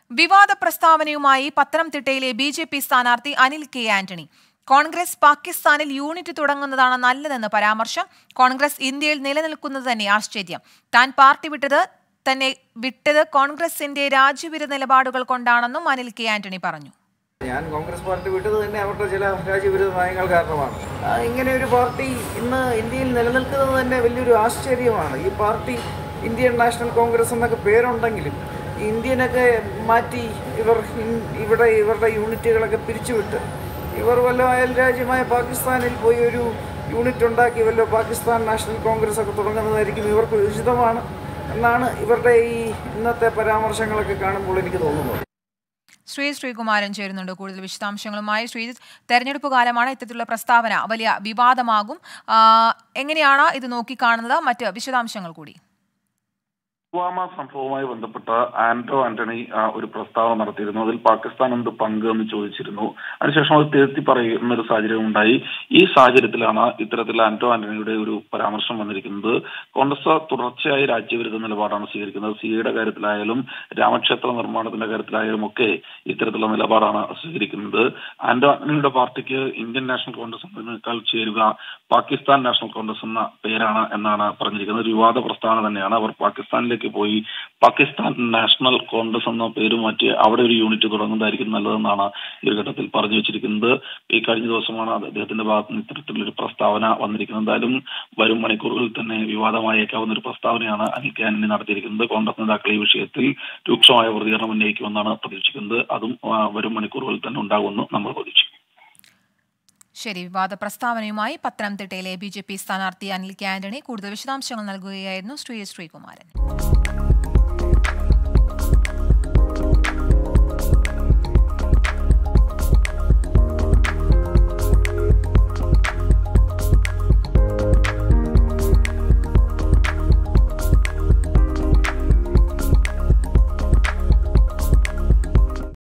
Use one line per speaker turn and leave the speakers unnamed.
വിവാദ പ്രസ്താവനയുമായി പത്തനംതിട്ടയിലെ B J P സ്ഥാനാർത്ഥി അനിൽ കെ ആന്റണി കോൺഗ്രസ് പാകിസ്ഥാനിൽ യൂണിറ്റ് തുടങ്ങുന്നതാണ് നല്ലതെന്ന് പരാമർശം കോൺഗ്രസ് ഇന്ത്യയിൽ നിലനിൽക്കുന്നത് തന്നെ ആശ്ചര്യം താൻ പാർട്ടി വിട്ടത് തന്നെ വിട്ടത് കോൺഗ്രസിന്റെ രാജ്യവിരുദ്ധ നിലപാടുകൾ കൊണ്ടാണെന്നും അനിൽ കെ ആന്റണി പറഞ്ഞു
ഞാൻ കോൺഗ്രസ് പാർട്ടി വിട്ടത് തന്നെ അവരുടെ ചില രാജ്യവിരുദ്ധ നയങ്ങൾ കാരണമാണ് ആ, ഇങ്ങനെ ഒരു പാർട്ടി ഇന്ന് ഇന്ത്യയിൽ നിലനിൽക്കുന്നത് തന്നെ വലിയൊരു ആശ്ചര്യമാണ് ഈ പാർട്ടി ഇന്ത്യൻ നാഷണൽ കോൺഗ്രസ് എന്നൊക്കെ പേരുണ്ടെങ്കിലും ഈ ഇന്ത്യനൊക്കെ മാറ്റി ഇവർ ഇൻ- ഇവിടെ ഇവരുടെ യൂണിറ്റുകളൊക്കെ പിരിച്ചുവിട്ട് ഇവർ വല്ല അയൽ രാജ്യമായ പാകിസ്ഥാനിൽ പോയി ഒരു യൂണിറ്റ് ഉണ്ടാക്കി വല്ല പാകിസ്ഥാൻ നാഷണൽ കോൺഗ്രസ് ഒക്കെ തുടങ്ങുന്നതായിരിക്കും ഇവർക്ക് ഉചിതമാണ് എന്നാണ് ഇവരുടെ ഈ ഇന്നത്തെ പരാമർശങ്ങളൊക്കെ കാണുമ്പോൾ എനിക്ക് തോന്നുന്നത്
ശ്രീ ശ്രീകുമാരൻ ചേരുന്നുണ്ട് കൂടുതൽ വിശദാംശങ്ങളുമായി ശ്രീ തെരഞ്ഞെടുപ്പ് കാലമാണ് ഇത്തരത്തിലുള്ള പ്രസ്താവന വലിയ വിവാദമാകും ആ, എങ്ങനെയാണ് ഇത് നോക്കിക്കാണുന്നത് മറ്റ് വിശദാംശങ്ങൾ കൂടി
പുൽവാമ സംഭവവുമായി ബന്ധപ്പെട്ട് ആന്റോ ആന്റണി ആ, ഒരു പ്രസ്താവന നടത്തിയിരുന്നു അതിൽ പാകിസ്ഥാൻ എന്ത് പങ്ക് എന്ന് ചോദിച്ചിരുന്നു അതിനുശേഷം അത് തിരുത്തി പറയുന്ന ഒരു സാഹചര്യം ഉണ്ടായി ഈ സാഹചര്യത്തിലാണ് ഇത്തരത്തിൽ ആന്റോ ആന്റണിയുടെ ഒരു പരാമർശം വന്നിരിക്കുന്നത് കോൺഗ്രസ് തുടർച്ചയായി രാജ്യവിരുദ്ധ നിലപാടാണ് സ്വീകരിക്കുന്നത് സിയുടെ കാര്യത്തിലായാലും രാമക്ഷേത്ര നിർമ്മാണത്തിന്റെ കാര്യത്തിലായാലും ഒക്കെ ഇത്തരത്തിലുള്ള നിലപാടാണ് സ്വീകരിക്കുന്നത് ആന്റോ ആന്റണിയുടെ പാർട്ടിക്ക് ഇന്ത്യൻ നാഷണൽ കോൺഗ്രസ് എന്നതിനേക്കാൾ ചേരുക പാകിസ്ഥാൻ നാഷണൽ കോൺഗ്രസ് എന്ന പേരാണ് എന്നാണ് പറഞ്ഞിരിക്കുന്നത് ഒരു വിവാദ പ്രസ്താവന തന്നെയാണ് അവർ പാകിസ്ഥാനിലേക്ക് പോയി പാകിസ്ഥാൻ നാഷണൽ കോൺഗ്രസ് എന്ന പേര് മാറ്റി അവിടെ ഒരു യൂണിറ്റ് തുടങ്ങുന്നതായിരിക്കും നല്ലതെന്നാണ് ഈ ഒരു ഘട്ടത്തിൽ പറഞ്ഞു വെച്ചിരിക്കുന്നത് ഈ കഴിഞ്ഞ ദിവസമാണ് അത് അദ്ദേഹത്തിന്റെ ഭാഗത്ത് നിന്ന് ഇത്തരത്തിലൊരു പ്രസ്താവന വന്നിരിക്കുന്നത് എന്തായാലും വരും മണിക്കൂറുകളിൽ തന്നെ വിവാദമായേക്കാവുന്ന ഒരു പ്രസ്താവനയാണ് അനിൽ കെ ആന്റണി നടത്തിയിരിക്കുന്നത് കോൺഗ്രസ് നേതാക്കൾ ഈ വിഷയത്തിൽ രൂക്ഷമായ പ്രതികരണം ഉന്നയിക്കുമെന്നാണ് പ്രതീക്ഷിക്കുന്നത് അതും ആ, വരും മണിക്കൂറുകളിൽ തന്നെ ഉണ്ടാകുമെന്ന് നമ്മൾ പ്രതീക്ഷിക്കുന്നു
ശരി വിവാദ പ്രസ്താവനയുമായി പത്തനംതിട്ടയിലെ ബി ജെ പി സ്ഥാനാർത്ഥി അനിൽ കെ ആന്റണി കൂടുതൽ വിശദാംശങ്ങൾ നൽകുകയായിരുന്നു ശ്രീ ശ്രീകുമാരൻ